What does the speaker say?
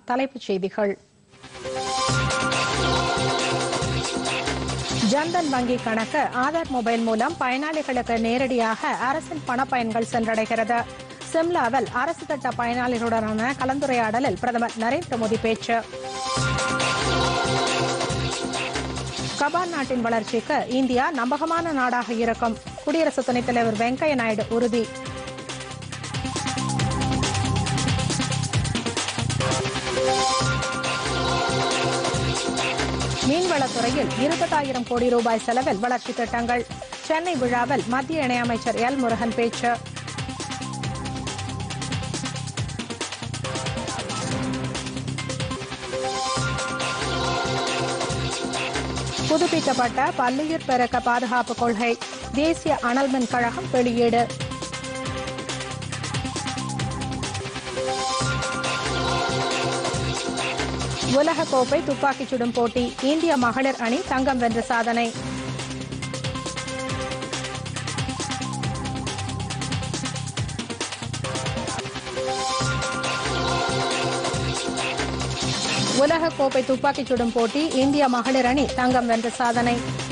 தலைப்புச் செய்திகள் ஜன்தன் வங்கி கணக்கு ஆதார் மொபைல் மூலம் பயனாளிகளுக்கு நேரடியாக அரசின் பணப்பயன்கள் சென்றடைகிறது சிம்லாவில் அரசு திட்ட பயனாளிகளுடனான கலந்துரையாடலில் பிரதமர் நரேந்திர மோடி பேச்சு கபான் நாட்டின் வளர்ச்சிக்கு இந்தியா நம்பகமான நாடாக இருக்கும் குடியரசு துணைத் தலைவர் வெங்கையா நாயுடு உறுதி மீன்வளத்துறையில் இருபதாயிரம் கோடி ரூபாய் செலவில் வளர்ச்சி திட்டங்கள் சென்னை விழாவில் மத்திய இணையமைச்சர் எல் முருகன் பேச்சு புதுப்பிக்கப்பட்ட பல்லுயிர் பெருக்க பாதுகாப்பு கொள்கை தேசிய அனல் மின் கழகம் வெளியீடு உலக கோப்பை துப்பாக்கிச் சுடும் போட்டி இந்திய மகளிர் அணி தங்கம் வென்ற சாதனை உலக கோப்பை துப்பாக்கிச் சுடும் போட்டி இந்திய மகளிர் அணி தங்கம் வென்ற சாதனை